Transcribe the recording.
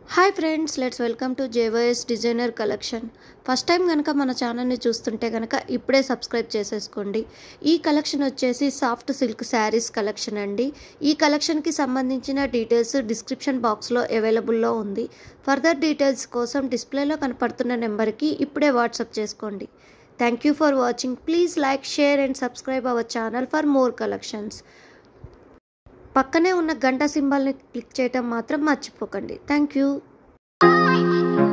hi friends let's welcome to JYS designer collection first time కనుక మన ఛానల్ని చూస్తుంటే కనుక ఇప్పుడే సబ్స్క్రైబ్ చేసేసుకోండి ఈ కలెక్షన్ వచ్చేసి సాఫ్ట్ సిల్క్ శారీస్ కలెక్షన్ అండి ఈ కలెక్షన్కి సంబంధించిన డీటెయిల్స్ డిస్క్రిప్షన్ బాక్స్లో అవైలబుల్లో ఉంది ఫర్దర్ డీటెయిల్స్ కోసం డిస్ప్లేలో కనపడుతున్న నెంబర్కి ఇప్పుడే వాట్సాప్ చేసుకోండి thank you for watching please like share and subscribe our channel for more collections పక్కనే ఉన్న గంట సింబల్ని క్లిక్ చేయటం మాత్రం మర్చిపోకండి థ్యాంక్ యూ